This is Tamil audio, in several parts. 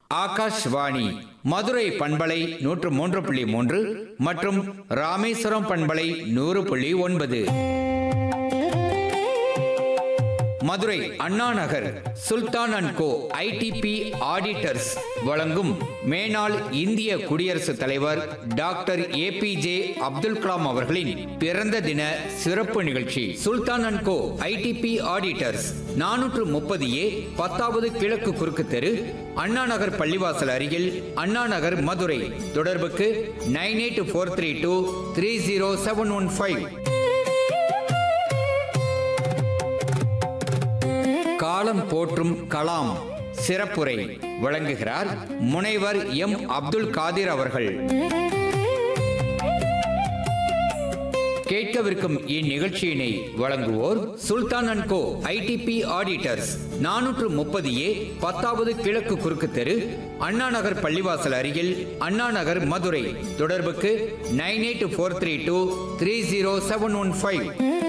ஆகாஷ்வாணி மதுரை பண்பலை நூற்று மூன்று புள்ளி மூன்று மற்றும் ராமேஸ்வரம் பண்பலை நூறு புள்ளி ஒன்பது Madurai Anna Nagar Sultan and co IDB auditors வழங்கும் மேனாள் இந்திய குடியரசுத் தலைவர் டாக்டர் ஏபிஜே அப்துல் கலாம் அவர்களின் பிறந்த தின சிறப்பு நிகழ்ச்சி Sultan and co IDB auditors நானூற்று முப்பது ஏ பத்தாவது கிழக்கு குறுக்கு தெரு அண்ணா நகர் பள்ளிவாசல் அருகில் அண்ணா நகர் மதுரை தொடர்புக்கு nine eight four three two three zero seven one five காலம் போற்றும் கலாம் சிறப்புரை வழங்குகிறார் முனைவர் எம் அப்துல் காதிர் அவர்கள் கேட்கவிருக்கும் இந்நிகழ்ச்சியினை வழங்குவோர் Sultan and co IDB auditors நானூற்று முப்பது ஏ பத்தாவது கிழக்கு குறுக்கு தெரு அண்ணா நகர் பள்ளிவாசல் அருகில் அண்ணா நகர் மதுரை தொடர்புக்கு nine eight four three two three zero seven one five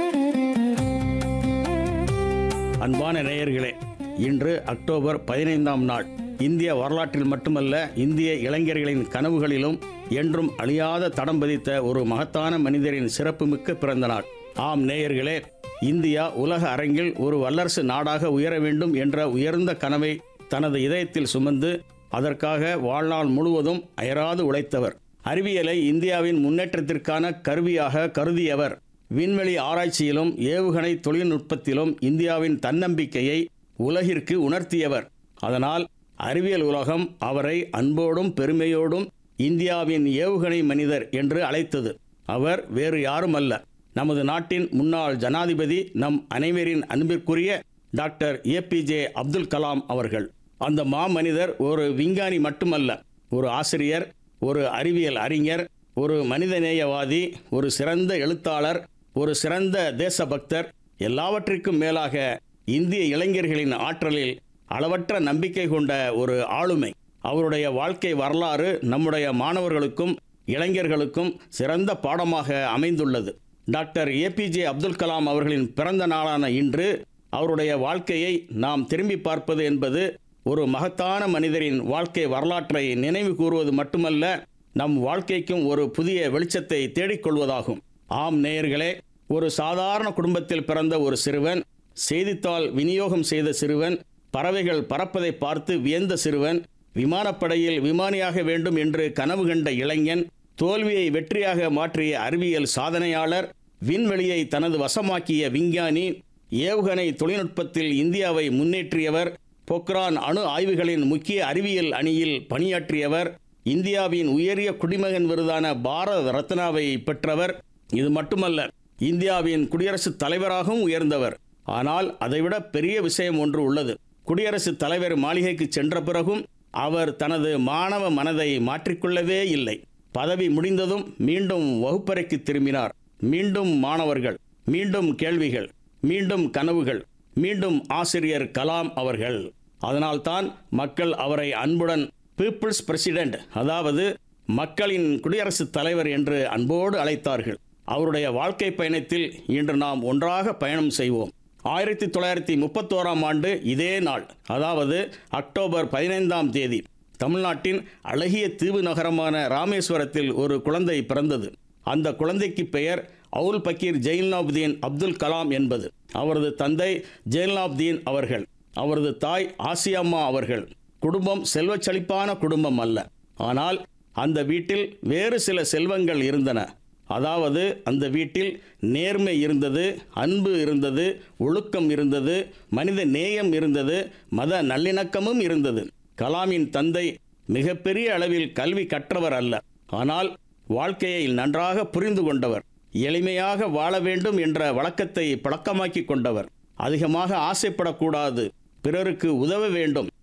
அன்பான நேயர்களே இன்று அக்டோபர் பதினைந்தாம் நாள் இந்திய வரலாற்றில் மட்டுமல்ல இந்திய இளைஞர்களின் கனவுகளிலும் என்றும் அழியாத தடம் பதித்த ஒரு மகத்தான மனிதரின் சிறப்புமிக்க பிறந்த நாள் ஆம் நேயர்களே இந்தியா உலக அரங்கில் ஒரு வல்லரசு நாடாக உயர வேண்டும் என்ற உயர்ந்த கனவை தனது இதயத்தில் சுமந்து அதற்காக வாழ்நாள் முழுவதும் அயராது உழைத்தவர் அறிவியலை இந்தியாவின் முன்னேற்றத்திற்கான கருவியாக கருதியவர் விண்வெளி ஆராய்ச்சியிலும் ஏவுகணை தொழில்நுட்பத்திலும் இந்தியாவின் தன்னம்பிக்கையை உலகிற்கு உணர்த்தியவர் அதனால் அறிவியல் உலகம் அவரை அன்போடும் பெருமையோடும் இந்தியாவின் ஏவுகணை மனிதர் என்று அழைத்தது அவர் வேறு யாருமல்ல நமது நாட்டின் முன்னாள் ஜனாதிபதி நம் அனைவரின் அன்பிற்குரிய டாக்டர் ஏபிஜே அப்துல் கலாம் அவர்கள் அந்த மாமனிதர் ஒரு விஞ்ஞானி மட்டுமல்ல ஒரு ஆசிரியர் ஒரு அறிவியல் அறிஞர் ஒரு மனிதநேயவாதி ஒரு சிறந்த எழுத்தாளர் ஒரு சிறந்த தேசபக்தர் எல்லாவற்றிற்கும் மேலாக இந்திய இளைஞர்களின் ஆற்றலில் அளவற்ற நம்பிக்கை கொண்ட ஒரு ஆளுமை அவருடைய வாழ்க்கை வரலாறு நம்முடைய மாணவர்களுக்கும் இளைஞர்களுக்கும் சிறந்த பாடமாக அமைந்துள்ளது டாக்டர் ஏபிஜே அப்துல் கலாம் அவர்களின் பிறந்த நாளான இன்று அவருடைய வாழ்க்கையை நாம் திரும்பி பார்ப்பது என்பது ஒரு மகத்தான மனிதரின் வாழ்க்கை வரலாற்றை நினைவு கூறுவது மட்டுமல்ல நம் வாழ்க்கைக்கும் ஒரு புதிய வெளிச்சத்தை தேடிக்கொள்வதாகும் ஆம் நேயர்களே ஒரு சாதாரண குடும்பத்தில் பிறந்த ஒரு சிறுவன் செய்தித்தாள் விநியோகம் செய்த சிறுவன் பறவைகள் பறப்பதை பார்த்து வியந்த சிறுவன் விமானப்படையில் விமானியாக வேண்டும் என்று கனவு கண்ட இளைஞன் தோல்வியை வெற்றியாக மாற்றிய அறிவியல் சாதனையாளர் விண்வெளியை தனது வசமாக்கிய விஞ்ஞானி ஏவுகணை தொழில்நுட்பத்தில் இந்தியாவை முன்னேற்றியவர் பொக்ரான் அணு ஆய்வுகளின் முக்கிய அறிவியல் அணியில் பணியாற்றியவர் இந்தியாவின் உயரிய குடிமகன் விருதான பாரத ரத்னாவை பெற்றவர் இது மட்டுமல்ல இந்தியாவின் குடியரசுத் தலைவராகவும் உயர்ந்தவர் ஆனால் அதைவிட பெரிய விஷயம் ஒன்று உள்ளது குடியரசுத் தலைவர் மாளிகைக்கு சென்ற பிறகும் அவர் தனது மாணவ மனதை மாற்றிக்கொள்ளவே இல்லை பதவி முடிந்ததும் மீண்டும் வகுப்பறைக்கு திரும்பினார் மீண்டும் மாணவர்கள் மீண்டும் கேள்விகள் மீண்டும் கனவுகள் மீண்டும் ஆசிரியர் கலாம் அவர்கள் அதனால்தான் மக்கள் அவரை அன்புடன் பீப்புள்ஸ் பிரசிடென்ட் அதாவது மக்களின் குடியரசுத் தலைவர் என்று அன்போடு அழைத்தார்கள் அவருடைய வாழ்க்கை பயணத்தில் இன்று நாம் ஒன்றாக பயணம் செய்வோம் ஆயிரத்தி தொள்ளாயிரத்தி முப்பத்தோராம் ஆண்டு இதே நாள் அதாவது அக்டோபர் பதினைந்தாம் தேதி தமிழ்நாட்டின் அழகிய தீவு நகரமான ராமேஸ்வரத்தில் ஒரு குழந்தை பிறந்தது அந்த குழந்தைக்கு பெயர் அவுல் பக்கீர் ஜெயின்லாப்தீன் அப்துல் கலாம் என்பது அவரது தந்தை ஜெயின்லாப்தீன் அவர்கள் அவரது தாய் ஆசியம்மா அவர்கள் குடும்பம் செல்வச் செழிப்பான குடும்பம் அல்ல ஆனால் அந்த வீட்டில் வேறு சில செல்வங்கள் இருந்தன அதாவது அந்த வீட்டில் நேர்மை இருந்தது அன்பு இருந்தது ஒழுக்கம் இருந்தது மனித நேயம் இருந்தது மத நல்லிணக்கமும் இருந்தது கலாமின் தந்தை மிகப்பெரிய அளவில் கல்வி கற்றவர் அல்ல ஆனால் வாழ்க்கையை நன்றாக புரிந்து கொண்டவர் எளிமையாக வாழ வேண்டும் என்ற வழக்கத்தை பழக்கமாக்கி கொண்டவர் அதிகமாக ஆசைப்படக்கூடாது பிறருக்கு உதவ வேண்டும்